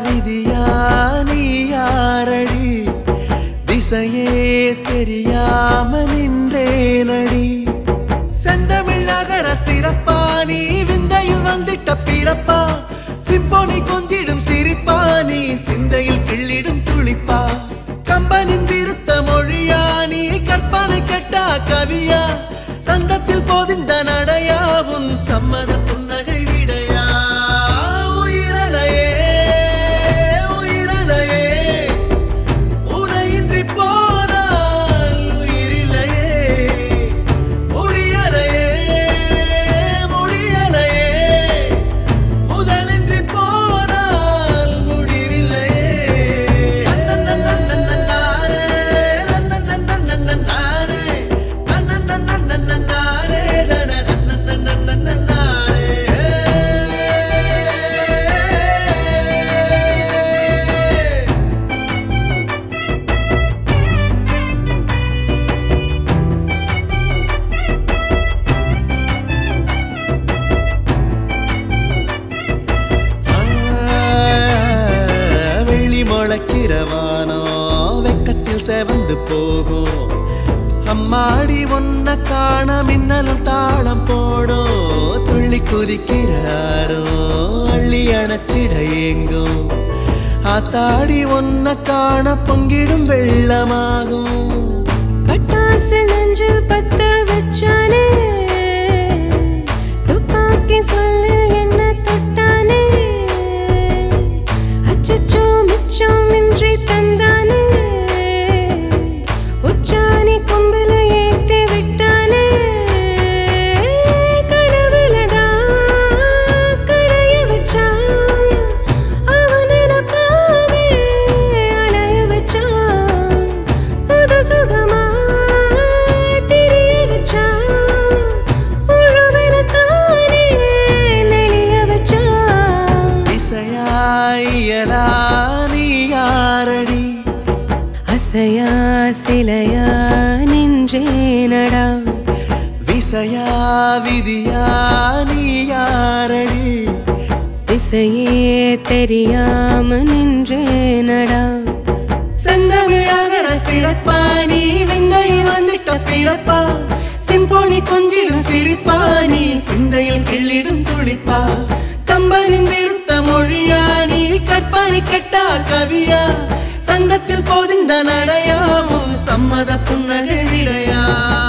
விதியா நீ யாரடி திசையே தெரியாம நின்றேனடி செந்தமிழ் நகர சிறப்பா நீ விந்தையில் வந்திட்ட பிறப்பா சிம்போனி கொஞ்சிடும் சிரிப்பா நீ சிந்தையில் கிள்ளிடும் துளிப்பா கம்பனின் விருத்த மொழியா நீ கற்பனை கெட்டா கவியா சந்தத்தில் போதிந்த நடையா உன் சம்மத புன்னகை விடையா உயிரலையே உயிரலையே உனையின்றி போனால் உயிரில்லையே முடியலையே முடியலையே முதலின்றி போனால் முடிவில்லையே நன்னன்னன்னன்னன்னாரே, நன்னன்னன்னன்னன்னாரே, நன்னன்னன்னன்னன்னாரே, தனநன்னன்னன்னாரே. வெள்ளி முளைக்கிறவானோ வெக்கத்தில் செவந்து போகும் அம்மாடி ஒன்ன காண மின்னலும் தாளம் போடும் துள்ளி குதிக்கிறாரோ அள்ளி அணைச்சிட ஏங்கும் ஆத்தாடி ஒன்ன காண பொங்கிடும் வெள்ளமாகும் பட்டாசு நெஞ்சில் பத்த வச்சானே துப்பாக்கி சொல்லில் என்ன தொட்டானே அச்சச்சோ மிச்சம் இன்றி தந்தானே உச்சாணி கொம்பில ஏத்தி விட்டானே கனவுலதான் கரைய வச்சான் அவன் நினப்பாவே அலைய வச்சான் புது சுகமா தெரிய வச்சான் முழுவெனத்தானே நெளிய வச்சான் இசையாயலா நீ யாரடி அசையா சிலையா நின்றேனடா விசையா விதியா நீ யாரடி திசையே தெரியாம நின்றேனடா செந்தமிழகர சிறப்பா நீ விந்தையில் வந்துட்ட பிறப்பா சிம்போனி கொஞ்சிடும் சிரிப்பா நீ சிந்தையில் கிள்ளிடும் துளிப்பா கம்பனின் விருத்த மொழியா நீ கற்பனை கெட்டா கவியா சந்தத்தில் போதிந்த நடையா உன் சம்மத புன்னகை விடையா